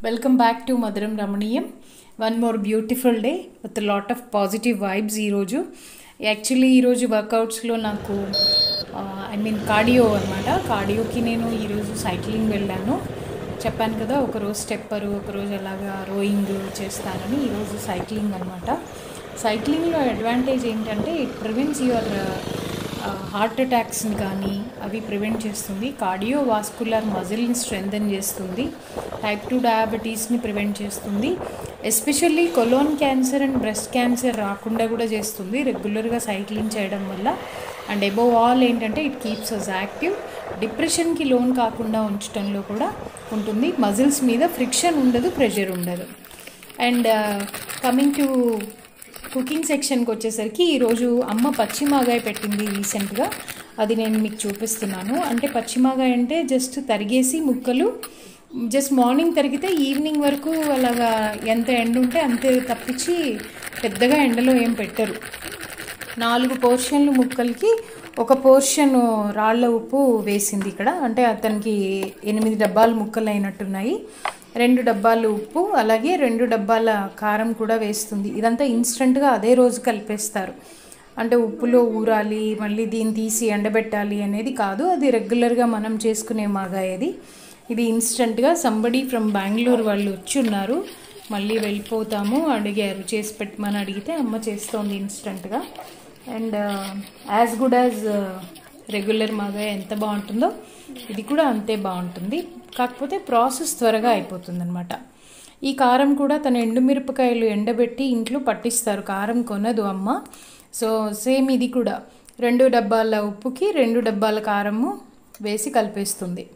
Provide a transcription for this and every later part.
welcome back to మధురం రమణీయం one more beautiful day with lot of positive vibes ఈరోజు actually ఈరోజు వర్కౌట్స్లో నాకు ఐ మీన్ కార్డియో అనమాట కార్డియోకి నేను ఈరోజు సైక్లింగ్ వెళ్ళాను చెప్పాను కదా ఒకరోజు స్టెప్పరు ఒకరోజు అలాగా రోయింగ్ చేస్తానని ఈరోజు సైక్లింగ్ అనమాట సైక్లింగ్లో అడ్వాంటేజ్ ఏంటంటే ఇట్ ప్రివెంట్స్ యువర్ హార్ట్ అటాక్స్ని కానీ అవి ప్రివెంట్ చేస్తుంది కార్డియో వాస్కులర్ మజిల్ని స్ట్రెంథన్ చేస్తుంది టైప్ టూ డయాబెటీస్ని ప్రివెంట్ చేస్తుంది especially colon cancer and breast cancer రాకుండా కూడా చేస్తుంది రెగ్యులర్గా సైక్లింగ్ చేయడం వల్ల అండ్ అబోవ్ ఆల్ ఏంటంటే ఇట్ కీప్స్ అస్ యాక్టివ్ డిప్రెషన్కి లోన్ కాకుండా ఉంచడంలో కూడా ఉంటుంది మజిల్స్ మీద ఫ్రిక్షన్ ఉండదు ప్రెషర్ ఉండదు అండ్ కమింగ్ టు కుకింగ్ సెక్షన్కి వచ్చేసరికి ఈరోజు అమ్మ పచ్చిమాగాయ పెట్టింది రీసెంట్గా అది నేను మీకు చూపిస్తున్నాను అంటే పచ్చిమాగాయ అంటే జస్ట్ తరిగేసి ముక్కలు జస్ట్ మార్నింగ్ తరిగితే ఈవినింగ్ వరకు అలాగా ఎంత ఎండ ఉంటే అంతే తప్పించి పెద్దగా ఎండలో ఏం పెట్టరు నాలుగు పోర్షన్లు ముక్కలకి ఒక పోర్షన్ రాళ్ళ ఉప్పు వేసింది ఇక్కడ అంటే అతనికి ఎనిమిది డబ్బాలు ముక్కలు అయినట్టున్నాయి రెండు డబ్బాలు ఉప్పు అలాగే రెండు డబ్బాల కారం కూడా వేస్తుంది ఇదంతా ఇన్స్టెంట్గా అదే రోజు కలిపేస్తారు అంటే ఉప్పులో ఊరాలి మళ్ళీ దీన్ని తీసి ఎండబెట్టాలి అనేది కాదు అది రెగ్యులర్గా మనం చేసుకునే మాగాయది ఇది ఇన్స్టెంట్గా సంబడి ఫ్రమ్ బెంగళూరు వాళ్ళు వచ్చి ఉన్నారు మళ్ళీ వెళ్ళిపోతాము అడిగారు చేసి పెట్టమని అడిగితే అమ్మ చేస్తోంది ఇన్స్టెంట్గా and as good as regular మాగా ఎంత బాగుంటుందో ఇది కూడా అంతే బాగుంటుంది కాకపోతే ప్రాసెస్ త్వరగా అయిపోతుంది అనమాట ఈ కారం కూడా తన ఎండుమిరపకాయలు ఎండబెట్టి ఇంట్లో పట్టిస్తారు కారం కొనదు అమ్మ సో సేమ్ ఇది కూడా రెండు డబ్బాల ఉప్పుకి రెండు డబ్బాల కారము వేసి కలిపేస్తుంది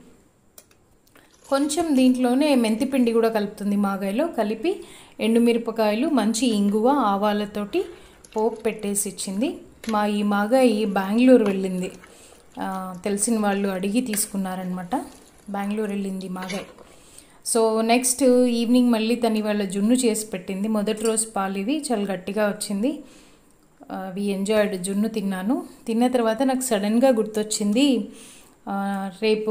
కొంచెం దీంట్లోనే మెంతిపిండి కూడా కలుపుతుంది మాగాయలో కలిపి ఎండుమిరపకాయలు మంచి ఇంగువ ఆవాలతోటి పోపు పెట్టేసి ఇచ్చింది మా ఈ మాగాయి బెంగళూరు వెళ్ళింది తెలిసిన వాళ్ళు అడిగి తీసుకున్నారనమాట బెంగళూరు వెళ్ళింది మాగాయ్ సో నెక్స్ట్ ఈవినింగ్ మళ్ళీ తను ఇవాళ జున్ను చేసి పెట్టింది మొదటి రోజు పాలు ఇవి చాలా గట్టిగా వచ్చింది వి ఎంజాయ్డ్ జున్ను తిన్నాను తిన్న తర్వాత నాకు సడన్గా గుర్తొచ్చింది రేపు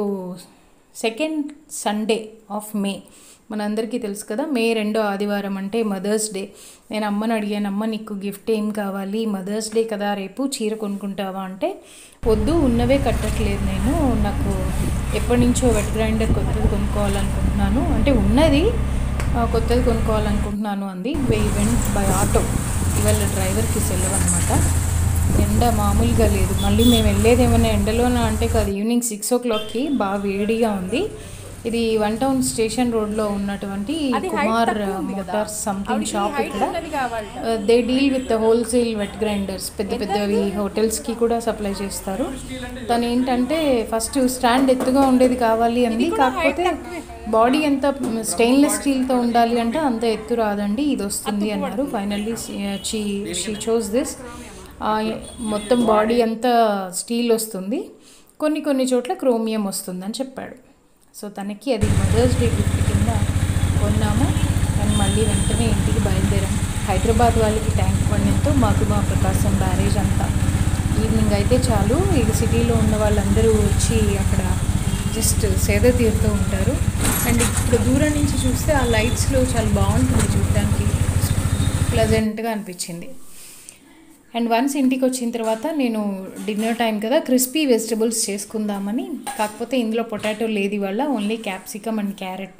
సెకండ్ సండే ఆఫ్ మే మనందరికీ తెలుసు కదా మే రెండో ఆదివారం అంటే మదర్స్ డే నేను అమ్మని అడిగాను అమ్మ నీకు గిఫ్ట్ ఏం కావాలి మదర్స్ డే కదా రేపు చీర కొనుక్కుంటావా అంటే వద్దు ఉన్నవే కట్టట్లేదు నేను నాకు ఎప్పటి నుంచో వెట్ గ్రైండర్ కొత్తది కొనుక్కోవాలనుకుంటున్నాను అంటే ఉన్నది కొత్తది కొనుక్కోవాలనుకుంటున్నాను అంది వే వెంట్ బై ఆటో ఇవాళ డ్రైవర్కి సెలవు అనమాట ఎండ మామూలుగా లేదు మళ్ళీ మేము వెళ్ళేది ఏమైనా ఎండలోనా అంటే కాదు ఈవినింగ్ సిక్స్ ఓ క్లాక్కి బాగా వేడిగా ఉంది ఇది వన్ టౌన్ స్టేషన్ రోడ్లో ఉన్నటువంటి కుమార్ మోటార్స్ సంథింగ్ షాప్ ఇక్కడ they deal with wholesale wet grinders పెద్ద పెద్దవి హోటల్స్కి కూడా సప్లై చేస్తారు తను ఏంటంటే ఫస్ట్ స్టాండ్ ఎత్తుగా ఉండేది కావాలి అంది కాకపోతే బాడీ ఎంత స్టెయిన్లెస్ స్టీల్తో ఉండాలి అంటే అంత ఎత్తు రాదండి ఇది వస్తుంది అన్నారు finally she she chose this మొత్తం బాడీ అంతా స్టీల్ వస్తుంది కొన్ని కొన్ని చోట్ల క్రోమియం వస్తుందని చెప్పాడు సో తనకి అది మదర్స్ డే గిఫ్ట్ కింద కొన్నాము అండ్ మళ్ళీ వెంటనే ఇంటికి బయలుదేరాం హైదరాబాద్ వాళ్ళకి ట్యాంక్ బండితో మాకు మా ప్రకాశం బ్యారేజ్ అంతా ఈవినింగ్ అయితే చాలు ఇది సిటీలో ఉన్న వాళ్ళందరూ వచ్చి అక్కడ జస్ట్ సేద తీరుతూ ఉంటారు అండ్ ఇప్పుడు దూరం నుంచి చూస్తే ఆ లైట్స్లో చాలా బాగుంటుంది చూడడానికి ప్లజెంట్గా అనిపించింది అండ్ వన్స్ ఇంటికి వచ్చిన తర్వాత నేను డిన్నర్ టైం కదా క్రిస్పీ వెజిటబుల్స్ చేసుకుందామని కాకపోతే ఇందులో పొటాటో లేదు ఇవాళ ఓన్లీ క్యాప్సికమ్ అండ్ క్యారెట్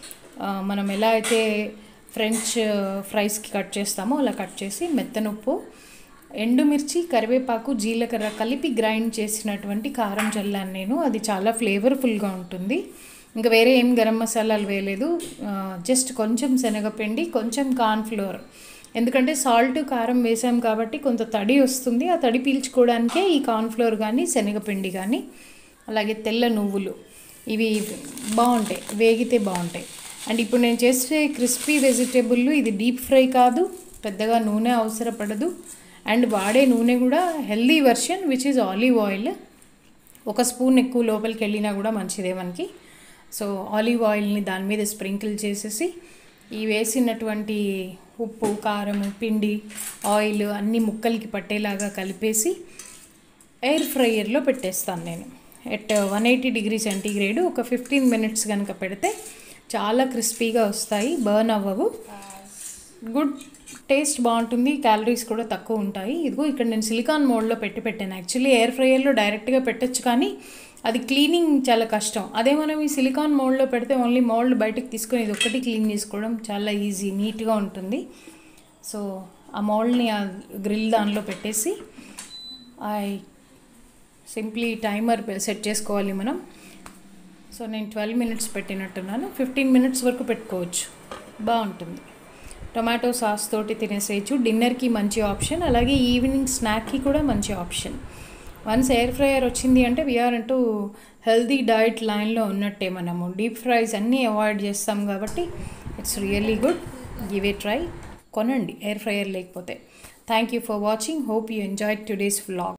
మనం ఎలా అయితే ఫ్రెంచ్ ఫ్రైస్కి కట్ చేస్తామో అలా కట్ చేసి మెత్తనుప్పు ఎండుమిర్చి కరివేపాకు జీలకర్ర కలిపి గ్రైండ్ చేసినటువంటి కారం చల్లాను నేను అది చాలా ఫ్లేవర్ఫుల్గా ఉంటుంది ఇంకా వేరే ఏం గరం మసాలాలు వేయలేదు జస్ట్ కొంచెం శనగపిండి కొంచెం కార్న్ఫ్లోర్ ఎందుకంటే సాల్ట్ కారం వేసాం కాబట్టి కొంత తడి వస్తుంది ఆ తడి పీల్చుకోవడానికే ఈ కార్న్ఫ్లోర్ కానీ శనగపిండి కానీ అలాగే తెల్ల నువ్వులు ఇవి బాగుంటాయి వేగితే బాగుంటాయి అండ్ ఇప్పుడు నేను చేసే క్రిస్పీ వెజిటేబుల్ ఇది డీప్ ఫ్రై కాదు పెద్దగా నూనె అవసరపడదు అండ్ వాడే నూనె కూడా healthy version which is olive oil ఒక స్పూన్ ఎక్కువ లోపలికి వెళ్ళినా కూడా మంచిదే మనకి సో ఆలివ్ ఆయిల్ని దాని మీద స్ప్రింకిల్ చేసేసి ఈ వేసినటువంటి ఉప్పు కారం పిండి ఆయిల్ అన్ని ముక్కలకి పట్టేలాగా కలిపేసి ఎయిర్ ఫ్రైయర్లో పెట్టేస్తాను నేను at one eighty degree centigrade ఒక ఫిఫ్టీన్ మినిట్స్ కనుక పెడితే చాలా క్రిస్పీగా వస్తాయి బర్న్ అవ్వవు గుడ్ టేస్ట్ బాగుంటుంది క్యాలరీస్ కూడా తక్కువ ఉంటాయి ఇదిగో ఇక్కడ నేను సిలికాన్ మోడ్లో పెట్టి పెట్టాను యాక్చువల్లీ ఎయిర్ ఫ్రైయర్లో డైరెక్ట్గా పెట్టచ్చు కానీ అది క్లీనింగ్ చాలా కష్టం అదే మనం ఈ సిలికాన్ మోల్డ్లో పెడితే ఓన్లీ మోల్డ్ బయటకు తీసుకొని ఇది ఒక్కటి క్లీన్ చేసుకోవడం చాలా ఈజీ నీట్గా ఉంటుంది సో ఆ మోల్డ్ని ఆ గ్రిల్ దానిలో పెట్టేసి ఐ సింప్లీ టైమర్ సెట్ చేసుకోవాలి మనం సో నేను ట్వెల్వ్ మినిట్స్ పెట్టినట్టున్నాను ఫిఫ్టీన్ మినిట్స్ వరకు పెట్టుకోవచ్చు బాగుంటుంది టొమాటో సాస్ తోటి తినేసేయచ్చు డిన్నర్కి మంచి ఆప్షన్ అలాగే ఈవినింగ్ స్నాక్కి కూడా మంచి ఆప్షన్ వన్స్ ఎయిర్ ఫ్రైయర్ వచ్చింది అంటే వీఆర్ అంటూ హెల్దీ డైట్ లైన్లో ఉన్నట్టే మనము డీప్ ఫ్రైస్ అన్నీ అవాయిడ్ చేస్తాం కాబట్టి it's really good give a try కొనండి ఎయిర్ ఫ్రైయర్ లేకపోతే thank you for watching hope you enjoy today's vlog